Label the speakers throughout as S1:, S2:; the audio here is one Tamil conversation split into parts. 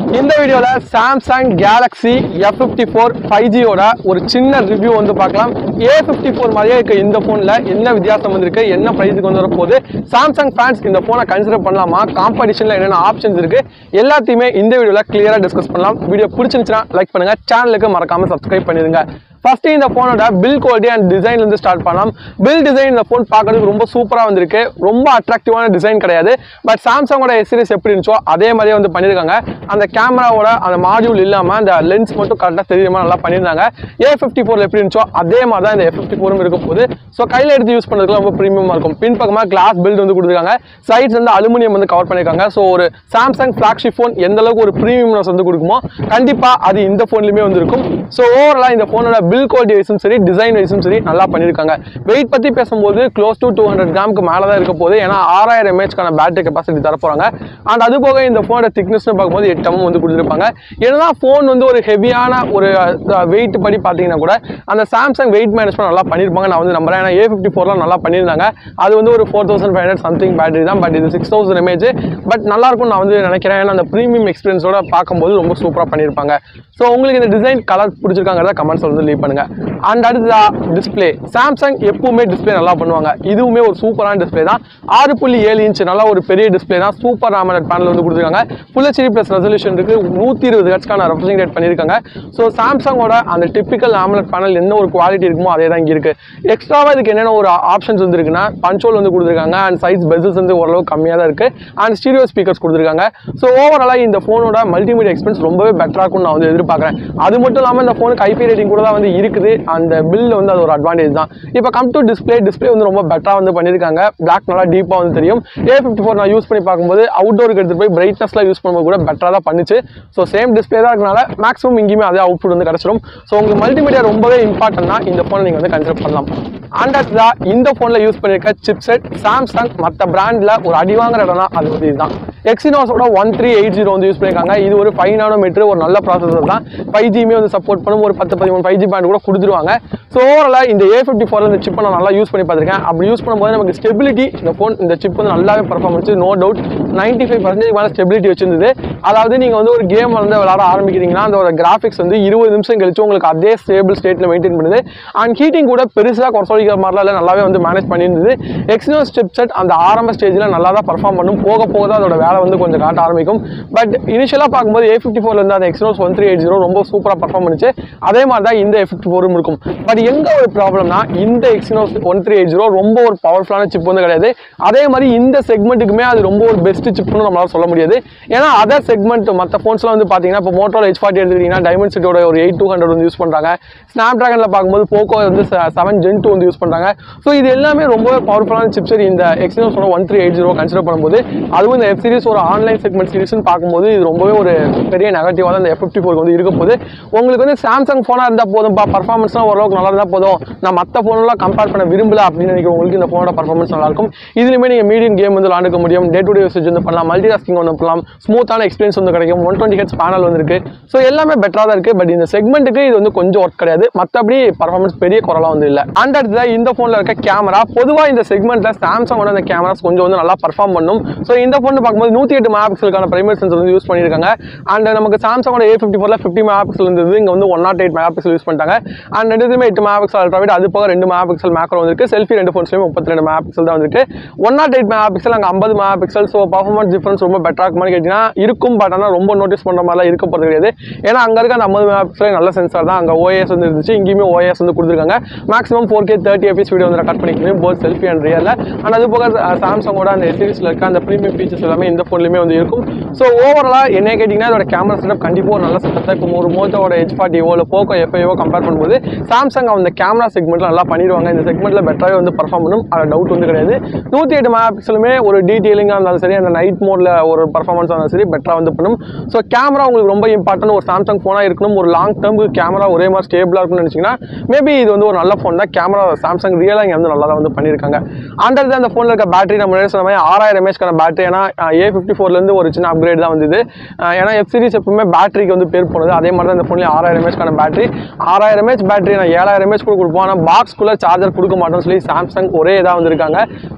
S1: இந்த வீடியோவில் Samsung Galaxy F fifty four five ஜியோட ஒரு சின்ன ரிவ்யூ வந்து பார்க்கலாம் ஏ ஃபிஃப்டி ஃபோர் மாதிரியே இருக்க இந்த ஃபோனில் என்ன வித்தியாசம் வந்திருக்கு என்ன ப்ரைஸுக்கு வந்து வரப்போகுது சாம்சங் ஃபேன்ஸ் இந்த ஃபோனை கன்சிடர் பண்ணலாமா காம்படிஷனில் என்னென்ன ஆப்ஷன்ஸ் இருக்குது எல்லாத்தையுமே இந்த வீடியோவில் கிளியராக டிஸ்கஸ் பண்ணலாம் வீடியோ பிடிச்சிருந்துச்சுன்னா லைக் பண்ணுங்கள் சேனலுக்கு மறக்காமல் சப்ஸ்கிரைப் பண்ணிடுங்க ஃபர்ஸ்ட் இந்த ஃபோனோட பில் குவாலிட்டி அண்ட் டிசைன் வந்து ஸ்டார்ட் பண்ணலாம் பில் டிசைன் இந்த ஃபோன் பார்க்கறதுக்கு ரொம்ப சூப்பராக வந்திருக்கு ரொம்ப அட்ராக்டிவான டிசைன் கிடையாது பட் சாம்சங்கோட எஸ் சீரிஸ் எப்படி இருந்துச்சோ அதே மாதிரியே வந்து பண்ணியிருக்காங்க அந்த கேமராவோட அந்த மாடியூல் இல்லாமல் அந்த லென்ஸ் மட்டும் கரெக்டாக தெரியுமா நல்லா பண்ணியிருந்தாங்க ஏ ஃபிஃப்டி ஃபோரில் எப்படி இருந்துச்சோ அதே மாதிரி தான் இந்த எஃப் ஃபிஃப்டி ஃபோரும் இருக்க போகுது ஸோ கையில் எடுத்து யூஸ் பண்ணுறதுக்கு ரொம்ப ப்ரீமியமாக இருக்கும் பின்பக்கமாக கிளாஸ் பில்ட் வந்து கொடுத்துருக்காங்க சைட்ஸ் வந்து அலுமினியம் வந்து கவர் பண்ணியிருக்காங்க ஸோ ஒரு சாம்சங் ஃப்ளாக்ஷிப் ஃபோன் எந்த அளவுக்கு ஒரு ப்ரீமியம்னஸ் வந்து கொடுக்குமோ கண்டிப்பாக அது இந்த ஃபோன்லையுமே வந்து இருக்கும் ஸோ ஓவராலாக இந்த ஃபோனோட பில் குவாலிட்டி வைஸும் சரி டிசைன் வைஸும் சரி நல்லா பண்ணியிருக்காங்க வெயிட் பற்றி பேசும்போது க்ளோஸ் டு டூ ஹண்ட்ரட் கிராமுக்கு மேலே தான் இருக்க போகுது ஏன்னா ஆறாயிரம் எம்ஏஹெச்க்கான பேட்டரி கெப்பாசிட்டி தர போகிறாங்க அண்ட் அது போக இந்த ஃபோனோட திக்னஸ்னு பார்க்கும்போது எட்டு mm வந்து கொடுத்துருப்பாங்க ஏன்னா ஃபோன் வந்து ஒரு ஹெவியான ஒரு வெயிட் படி பார்த்தீங்கன்னா கூட அந்த சாம்சங் வெயிட் மேனேஜ்மெண்ட் நல்லா பண்ணியிருப்பாங்க நான் வந்து நம்புறேன் ஏன்னா ஏ ஃபிஃப்டி ஃபோர்லாம் நல்லா பண்ணியிருந்தாங்க அது வந்து ஒரு four thousand five hundred something battery தான் பட் இது சிக்ஸ் தௌசண்ட் எம்ஏஜ் பட் நல்லா இருக்கும் நான் வந்து நினைக்கிறேன் ஏன்னா அந்த ப்ரீமியம் எக்ஸ்பீரியன்ஸோட பார்க்கும்போது ரொம்ப சூப்பராக பண்ணியிருப்பாங்க ஸோ உங்களுக்கு இந்த டிசைன் கலர் பிடிச்சிருக்காங்கிறத கமெண்ட்ஸ் வந்து லீவ் பண்ணுங்க அண்ட் அடுத்ததா டிஸ்பிளே சாம்சங் எப்பவுமே டிஸ்பிளே நல்லா பண்ணுவாங்க இதுவுமே ஒரு சூப்பரான டிஸ்பிளே தான் ஆறு புள்ளி ஏழு இன்ச் நல்லா ஒரு பெரிய டிஸ்பிளே தான் சூப்பர் ஆமலட் பேனல் வந்து கொடுத்துருக்காங்க ஃபுல் ஹெச்டி ப்ளஸ் ரெசல்யூஷன் இருக்கு நூற்றி இருபது ஹெச்க்கான ரெஃப்ரிஜிங் ரேட் பண்ணியிருக்காங்க ஸோ சாம்சங்கோட அந்த டிப்பிக்கல் ஆமலட் பேனல் என்ன ஒரு குவாலிட்டி இருக்குமோ அதே தான் இங்கே இருக்கு எக்ஸ்ட்ராவாக இதுக்கு என்னென்ன ஒரு ஆப்ஷன்ஸ் வந்து இருக்குன்னா பஞ்சோல் வந்து கொடுத்துருக்காங்க அண்ட் சைஸ் பெசஸ் வந்து ஓரளவு கம்மியாக தான் இருக்கு அண்ட் ஸ்டீரியோ ஸ்பீக்கர்ஸ் கொடுத்துருக்காங்க ஸோ ஓவராலாக இந்த ஃபோனோட மல்டிமீடியா எக்ஸ்பென்ஸ் ரொம்பவே பெட்டராக இருக்கும்னு நான் வந்து எதிர்பார்க்குறேன் அது மட்டும் இல்லாமல் இந்த ஃபோனுக்கு ஐபி ரேட்டிங் கூட தான் வந்து இருக்குது அந்த பில் வந்து அது ஒரு அட்வான்டேஜ் தான் இப்போ கம் டு டிஸ்பிளே டிஸ்பிளே வந்து ரொம்ப பெட்டராக வந்து பண்ணியிருக்காங்க பிளாக் நல்லா டீப்பாக வந்து தெரியும் ஏ ஃபிஃப்டி ஃபோர் நான் யூஸ் பண்ணி பார்க்கும்போது அவுட்டோருக்கு எடுத்துகிட்டு போய் பிரைட்னஸ்லாம் யூஸ் பண்ணும்போது கூட பெட்டராக தான் பண்ணுச்சு ஸோ சேம் டிஸ்பிளே தான் இருக்கனால மேக்ஸிமம் இங்கேயுமே அதே அவுட்புட் வந்து கிடச்சிடும் ஸோ உங்களுக்கு மல்டிமீடியா ரொம்பவே இம்பார்ட்டன்ட்னா இந்த ஃபோனை நீங்கள் வந்து கன்சிடர் பண்ணலாம் அண்ட் அடுத்ததா இந்த ஃபோனில் யூஸ் பண்ணியிருக்க சிப்செட் சாம்சங் மற்ற பிராண்டில் ஒரு அடி வாங்குற இடம்னா அது வந்து இதுதான் எக்ஸினோஸோட ஒன் த்ரீ எயிட் ஜீரோ வந்து யூஸ் பண்ணியிருக்காங்க இது ஒரு ஃபைவ் நானோமீட்டர் ஒரு நல்ல ப்ராசஸர் தான் ஃபைவ் ஜியுமே வந்து சப்போர்ட் பண்ணும் ஒரு பத்து பதிமூணு ஃபைவ் ஜி பேண்ட் கூட கொடுத்துருவாங்க ஸோ ஓவராலாக இந்த ஏ ஃபிஃப்டி ஃபோர் இந்த சிப்பை நான் நல்லா யூஸ் பண்ணி பார்த்துருக்கேன் அப்படி யூஸ் பண்ணும்போது நமக்கு ஸ்டெபிலிட்டி இந்த ஃபோன் இந்த சிப் வந்து நல்லாவே performance no doubt ninety five percentage மேலே ஸ்டெபிலிட்டி வச்சிருந்தது அதாவது நீங்கள் வந்து ஒரு கேம் வந்து விளாட ஆரம்பிக்கிறீங்கன்னா அந்த கிராஃபிக்ஸ் வந்து இருபது நிமிஷம் கழிச்சு உங்களுக்கு அதே ஸ்டேபிள் ஸ்டேட்டில் மெயின்டைன் பண்ணுது அண்ட் ஹீட்டிங் கூட பெருசாக குறை சொல்லிக்கிற மாதிரிலாம் இல்லை நல்லாவே வந்து மேனேஜ் பண்ணியிருந்தது எக்ஸ்னோ ஸ்டெப் செட் அந்த ஆரம்ப ஸ்டேஜில் நல்லா தான் பர்ஃபார்ம் பண்ணும் போக போக தான் அதோட வேலை வந்து கொஞ்சம் காட்ட ஆரம்பிக்கும் பட் இனிஷியலாக பார்க்கும்போது ஏ ஃபிஃப்டி ஃபோரில் இருந்து அந்த Exynos one three eight zero ரொம்ப சூப்பராக பர்ஃபார்ம் பண்ணுச்சு அதே மாதிரி தான் இந்த எஃப் ஃபிஃப்டி ஃபோரும் இருக்கும் பட் எங்கே ஒரு ப்ராப்ளம்னா இந்த Exynos one three eight zero ரொம்ப ஒரு பவர்ஃபுல்லான சிப் வந்து கிடையாது அதே மாதிரி இந்த செக்மெண்ட்டுக்குமே அது ரொம்ப ஒரு பெஸ்ட் சிப்னு நம்மளால சொல்ல முடியாது ஏன்னா அதர் செக்மெண்ட் மற்ற ஃபோன்ஸ்லாம் வந்து பார்த்தீங்கன்னா இப்போ மோட்டோல ஹெச் ஃபார்ட்டி எடுத்துக்கிட்டிங்கன்னா டைமண்ட் சிட்டியோட ஒரு எயிட் டூ ஹண்ட்ரட் வந்து யூஸ் பண்ணுறாங்க ஸ்னாப் ட்ராகனில் பார்க்கும்போது போக்கோ வந்து செவன் ஜென் டூ வந்து யூஸ் பண்ணுறாங்க ஸோ இது எல்லாமே ரொம்ப பவர்ஃபுல்லான சிப்செட் இந்த எக்ஸ்னோஸோட one three eight zero consider பண்ணும்போது அதுவும் இந்த எஃப் சீரிஸ் ஒரு ஆன்லைன் செக்மெண்ட் சீரிஸ்னு பார்க்கும்போது இது ரொம்பவே ஒரு பெரிய நெகட்டிவாக தான் இந்த எஃப் ஃபிஃப்டி ஃபோருக்கு வந்து இருக்க போது உங்களுக்கு வந்து சாம்சங் ஃபோனாக இருந்தால் போதும்ப்பா பர்ஃபார்மன்ஸ்லாம் ஓரளவுக்கு நல்லா இருந்தால் போதும் நான் மற்ற ஃபோனெல்லாம் கம்பேர் பண்ண விரும்பல அப்படின்னு நினைக்கிறவங்களுக்கு இந்த ஃபோனோட பர்ஃபார்மன்ஸ் நல்லாயிருக்கும் இதுலையுமே நீங்கள் மீடியம் கேம் வந்து விளாண்டுக்க முடியும் டே டு டே யூசேஜ் வந்து பண்ணலாம் மல்டி டாஸ்கிங் வந்து பண்ணலாம் ஸ்மூத்தான எக்ஸ்பீரியன்ஸ் வந்து கிடைக்கும் ஒன் டுவெண்ட்டி ஹெட்ஸ் பேனல் வந்துருக்கு ஸோ எல்லாமே பெட்டராக தான் இருக்குது பட் இந்த செக்மெண்ட்டுக்கு இது வந்து கொஞ்சம் ஒர்க் கிடையாது மற்றபடி பர்ஃபார்மன்ஸ் பெரிய குரலாக வந்து இல்லை அண்ட் அடுத்தது இந்த ஃபோனில் இருக்க கேமரா பொதுவாக இந்த செக்மெண்ட்டில் சாம்சங்கோட அந்த கேமராஸ் கொஞ்சம் வந்து நல்லா பர்ஃபார்ம் பண்ணும் ஸோ இந்த ஃபோன் பார்க்கும்போது நூற்றி எட்டு மெகா பிக்சலுக்கான பிரைமரி சென்சர் வந்து யூஸ் பண்ணியிருக்காங்க அண்ட் நமக்கு சாம்சங்கோட ஏ ஃபிஃப்டி ஃபோரில் ஃபிஃப்டி மெகா பிக்சல் இருந்தது இங்கே வந்து one nought eight mega pixel use பண்ணிட்டாங்க அண்ட் ரெண்டுமே எட்டு மெகா பிக்சல் அல்ட்ராவைட் அது போக ரெண்டு மெகா பிக்சல் மேக்ரோ வந்துருக்கு செல்ஃபி ரெண்டு ஃபோன்ஸ்லையும் முப்பத்தி ரெண்டு மெகா பிக்சல் தான் வந்துருக்கு one nought eight mega pixel அங்கே ஐம்பது mega pixel so performance difference ரொம்ப பெட்டராக இருக்குமான்னு கேட்டிங்கன்னா இருக்கும் பட் ஆனால் ரொம்ப நோட்டீஸ் பண்ணுற மாதிரிலாம் இருக்க போகிறது கிடையாது ஏன்னா அங்கே இருக்க அந்த ஐம்பது மெகா பிக்சல் நல்ல சென்சார் தான் அங்கே ஓஎஸ் வந்து இருந்துச்சு இங்கேயுமே ஓஎஸ் வந்து கொடுத்துருக்காங்க maximum four K thirty fps video வந்து ரெக்கார்ட் பண்ணிக்க முடியும் போத் செல்ஃபி அண்ட் ரியலில் அண்ட் அது போக சாம்சங்கோட அந்த சீரிஸில் இருக்க அந்த ப்ரீமியம் ஃபீச்சர்ஸ் எல்லாமே இந்த ஃபோன்லையுமே வந்து இருக்கும் ஸோ ஓவராலாக என்ன கேட்டிங்கன்னா அதோட கேமரா செட்டப் கண்டிப்பாக ஒரு நல்ல செட்டப் தான் இப்போ ஒரு மோட்டோட ஹெச் ஃபார்ட்டியோ இல்லை போக்கோ எஃப்ஐஓ கம்பேர் பண்ணும்போது சாம்சங் அந்த கேமரா செக்மெண்ட்டில் நல்லா பண்ணிடுவாங்க இந்த செக்மெண்ட்டில் பெட்டராகவே வந்து பர்ஃபார்ம் பண்ணும் அது டவுட் வந்து கிடையாது நூற்றி எட்டு மெகா பிக்சலுமே ஒரு டீட்டெயிலிங்காக இருந்தாலும் சரி அந்த நைட் மோடில் ஒரு பர்ஃபார்மன்ஸ் இருந்தாலும் சரி பெட்டராக வந்து பண்ணும் ஸோ கேமரா உங்களுக்கு ரொம்ப இம்பார்ட்டன்ட் ஒரு சாம்சங் ஃபோனாக இருக்கணும் ஒரு லாங் டேர்முக்கு கேமரா ஒரே மாதிரி ஸ்டேபிளாக இருக்கும்னு நினச்சிங்கன்னா மேபி இது வந்து ஒரு நல்ல ஃபோன் தான் கேமரா சாம்சங் ரியலாக இங்கே வந்து நல்லா தான் வந்து பண்ணியிருக்காங்க அண்டர் அந்த ஃபோனில் இருக்க பேட்டரி நம்ம முன்னாடி சொன்ன மாதிரி ஆறாயிரம் எம்ஏஹெச்க்கான பேட்டரி ஏன்னா ஏ ஃபிஃப்டி ஃபோர்லேருந்து ஒரு சின்ன அப்கிரேட் தான் வந்தது அஹ் ஏன்னா எஃப் சீரிஸ் எப்பவுமே பேட்டரிக்கு வந்து பேர் போனது அதே மாதிரி தான் இந்த ஃபோன்லேயும் ஆறாயிரம் எம்ஏஹெச்க்கான பேட்டரி ஆறாயிரம் எம்ஏஹெச் பேட்டரி நான் ஏழாயிரம் எம்ஏஹெச் கூட கொடுப்போம் ஆனால் பாக்ஸ்க்குள்ளே சார்ஜர் கொடுக்க மாட்டோம்னு சொல்லி சாம்சங் ஒரே இதாக வந்திருக்காங்க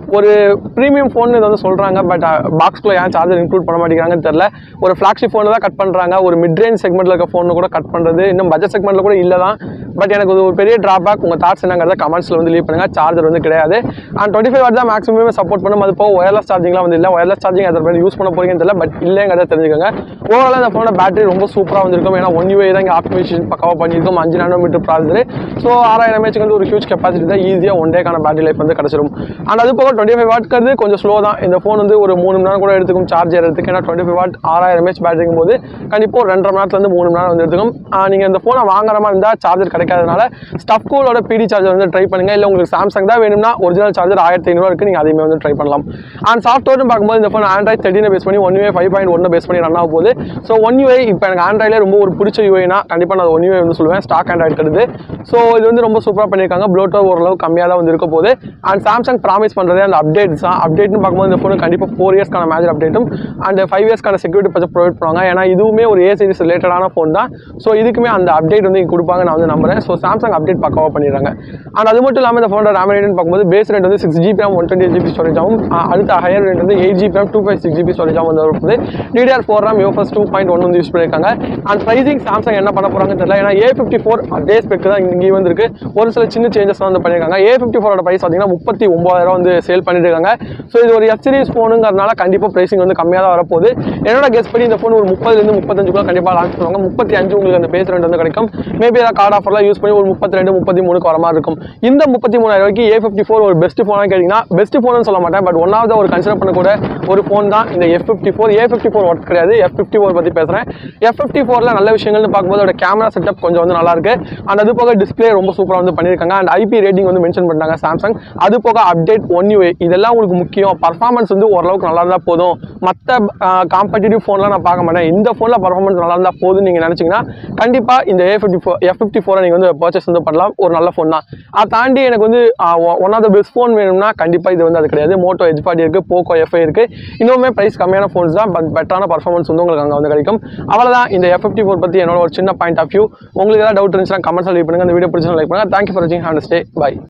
S1: ஒரு ப்ரீமியம் ஃபோன் இதை வந்து சொல்கிறாங்க பட் பாக்ஸ்குள்ளே ஏன் சார்ஜர் இன்க்ளூட் பண்ண மாட்டேங்கிறாங்கன்னு தெரியல ஒரு ஃப்ளாக்ஷிப் ஃபோனில் தான் கட் பண்ணுறாங்க ஒரு மிட் ரேஞ்ச் செக்மெண்ட்டில் இருக்க ஃபோன் கூட கட் பண்ணுறது இன்னும் பட்ஜெட் செக்மெண்ட்டில் கூட இல்லை தான் பட் எனக்கு இது ஒரு பெரிய ட்ராபேக் உங்கள் தாட்ஸ் என்னங்கிறத கமெண்ட்ஸில் வந்து லீவ் பண்ணுங்கள் சார்ஜர் வந்து கிடையாது அண்ட் டுவெண்ட்டி ஃபைவ் வாட் தான் மேக்ஸிமம் சப்போர்ட் பண்ணும் அது போக ஒயர்லெஸ் சார்ஜிங்லாம் வந்து இல்லை ஒயர்லெஸ் சார்ஜிங் அதை பேர் யூஸ் பண்ண போறீங்கன்னு தெரியல பட் இல்லைங்கிறத தெரிஞ்சுக்கோங்க ஓவரால் இந்த ஃபோனோட பேட்டரி ரொம்ப சூப்பராக வந்திருக்கும் ஏன்னா ஒன் யூஏ தான் இங்கே ஆப்டிமேஷன் பக்காவாக பண்ணியிருக்கோம் அஞ்சு நானோமீட்டர் ப்ராசர் ஸோ ஆறாயிரம் எம்ஏச்சுக்கு வந்து ஒரு ஹியூஜ் கெப்பாசிட்டி தான் ஈஸியாக ஒன் டேக்கான பேட்டரி லைஃப் வந்து கிடச்சிரும் அண்ட் அது போக டுவெண்ட்டி ஃபைவ் வாட்க்கிறது கொஞ்சம் ஸ்லோ தான் இந்த ஃபோன் வந்து ஒரு மூணு மணி நேரம் கூட எடுத்துக்கும் சார்ஜ் ஏறதுக்கு ஏன்னா டுவெண்ட்டி ஃபைவ் வாட் ஆறாயிரம் எம்ஏச் பேட்டரிங்கும் போது கண்டிப்பாக ஒரு ரெண்டரை மணி நேரத்துலேருந்து மூணு மணி நேரம் வந்து எடுத்துக்கும் நீங்கள் இந்த ஃபோனை வாங்குற மாதிரி இருந்தால் சார்ஜர் கிடைக்காதனால ஸ்டஃப் கூலோட பிடி சார்ஜர் வந்து ட்ரை பண்ணுங்க இல்லை உங்களுக்கு சாம்சங் தான் வேணும்னா ஒரிஜினல் சார்ஜர் ஆயிரத்தி ஐநூறுவா இருக்குது நீங்கள் அதையுமே வந்து ட்ரை பண்ணலாம் அண்ட் சாஃப்ட்வேர்னு பார்க்கும்போது இந்த ஃபோன் ஆண்ட்ராய்ட் தேர்ட்டினை பேஸ் பண்ணி ஒன் யூஏ ஃபைவ் பாயிண்ட் ஒன்று பேஸ் பண்ணி ரன் ஆக போகுது ஸோ ஒன் யூஏ இப்போ எனக்கு ஆண்ட்ராய்டில் ரொம்ப ஒரு பிடிச்ச யூஏனா கண்டிப்பாக நான் ஒன் யூஏ வந்து சொல்லுவேன் ஸ்டாக் ஆண்ட்ராய்டு கிடையாது ஸோ இது வந்து ரொம்ப சூப்பராக பண்ணியிருக்காங்க ப்ளோட்டோ ஓரளவு கம்மியாக தான் வந்து இருக்க போகுது அண்ட் சாம்சங் ப்ராமிஸ் பண்ணுறதே அந்த அப்டேட்ஸ் தான் அப்டேட்னு பார்க்கும்போது இந்த ஃபோன் கண்டிப்பாக ஃபோர் இயர்ஸ்க்கான மேஜர் அப்டேட்டும் அண்ட் ஃபைவ் இயர்ஸ்க்கான செக்யூரிட்டி பட்ஜெட் ப்ரொவைட் பண்ணுவாங்க ஏன்னா இதுவுமே ஒரு ஏ சீரிஸ் ரிலேட்டடான ஃபோன் தான் ஸோ இதுக்குமே அந்த அப்டேட் வந்து இங்க கொடுப்பாங்க நான் வந்து நம்புறேன் ஸோ சாம்சங் அப்டேட் பக்காவாக பண்ணிடுறாங்க அண்ட் அது மட்டும் இல்லாமல் இந்த ஃபோனோட ரேம் ரேட்னு பார்க்கும்போது பேஸ் ரேட் வந்து six GB one twenty GB storage ஆகும் அஹ் அடுத்த ஹையர் ரேட் வந்து eight GB two five six GB storage ஆகும் வந்து வருது DDR four RAM UFS two point one வந்து யூஸ் பண்ணியிருக்காங்க அண்ட் ப்ரைசிங் சாம்சங் என்ன பண்ண போகிறாங்கன்னு தெரியல ஏன்னா ஏ ஃபிஃப்டி ஃபோர் அதே ஸ்பெக் தான் இங்கே வந்திருக்கு ஒரு சில சின்ன சேஞ்சஸ் வந்து பண்ணியிருக்காங்க ஏ ஃபிஃப்டி ஃபோரோட ப்ரைஸ் பார்த்தீங்கன்னா முப்பத்தி ஒம்பதாயிரம் வந்து சேல் பண்ணிட்டு இருக்காங்க ஸோ இது ஒரு எஃப் சீரிஸ் ஃபோனுங்கிறதுனால கண்டிப்பாக ப்ரைசிங் வந்து கம்மியாக தான் வரப்போகுது என்னோட கெஸ் பண்ணி இந்த ஃபோன் ஒரு முப்பதுலேருந்து முப்பத்தஞ்சுக்குள்ள கண்டிப்பாக லான்ச் பண்ணுவாங்க முப்பத்தி அஞ்சு உங்களுக்கு அந்த பேஸ் ரெண்டு வந்து கிடைக்கும் மேபி ஏதாவது கார்டு ஆஃபர்லாம் யூஸ் பண்ணி ஒரு முப்பத்தி ரெண்டு முப்பத்தி மூணுக்கு வர மாதிரி இருக்கும் இந்த முப்பத்தி மூணாயிரம் ரூபாய்க்கு ஏ ஃபிஃப்டி ஃபோர் ஒரு பெஸ்ட் ஃபோனாக கேட்டிங்கன்னா பெஸ்ட் ஃபோன் சொல்ல மாட்டேன் பட் ஒன் ஆஃப் ஒரு கன்சிடர் பண்ணக்கூட ஒரு ஃபோன் தான் இந்த F fifty four A fifty four work கிடையாது எஃப் ஃபிஃப்டி ஃபோர் பற்றி பேசுகிறேன் எஃப் ஃபிஃப்டி ஃபோரில் நல்ல விஷயங்கள்னு பார்க்கும்போது அதோட கேமரா செட்டப் கொஞ்சம் வந்து நல்லா இருக்கு அண்ட் அது போக டிஸ்பிளே ரொம்ப சூப்பராக வந்து பண்ணியிருக்காங்க அண்ட் ஐபி ரேட்டிங் வந்து மென்ஷன் பண்ணிட்டாங்க சாம்சங் அது போக அப்டேட் ஒன் யூஏ இதெல்லாம் உங்களுக்கு முக்கியம் பர்ஃபார்மன்ஸ் வந்து ஓரளவுக்கு நல்லா இருந்தால் போதும் மற்ற காம்படிட்டிவ் ஃபோன்லாம் நான் பார்க்க மாட்டேன் இந்த ஃபோனில் பர்ஃபார்மன்ஸ் நல்லா இருந்தால் போதும்னு நீங்கள் நினச்சிங்கன்னா கண்டிப்பாக இந்த A fifty four F fifty ஃபோரை நீங்கள் வந்து பர்ச்சேஸ் வந்து பண்ணலாம் ஒரு நல்ல ஃபோன் தான் அதை தாண்டி எனக்கு வந்து one of the best phone வேணும்னா கண்டிப்பாக இது வந்து அது கிடையாது மோட்டோ எஜ் ஃபார்ட்டி இருக்குது போக்கோ எஃப்ஐ இருக்குது இன்னுமே ப்ரைஸ் கம்மியான ஃபோன்ஸ் தான் பட் பெட்டரான பர்ஃபார்மன்ஸ் வந்து உங்களுக்கு அங்கே வந்து கிடைக்கும் அவ்வளோதான் இந்த எஃப் ஃபிஃப்டி ஃபோர் பற்றி என்னோட ஒரு சின்ன பாயிண்ட் ஆஃப் வியூ உங்களுக்கு ஏதாவது டவுட் இருந்துச்சுன்னா கமெண்ட்ஸ் லீவ் பண்ணுங்க இந்த வீடியோ பிடிச்சா லைக் பண்ணுங்க தேங்க்யூ ஃபார் வாட்சிங் ஹேண்ட் ஸ்டே பை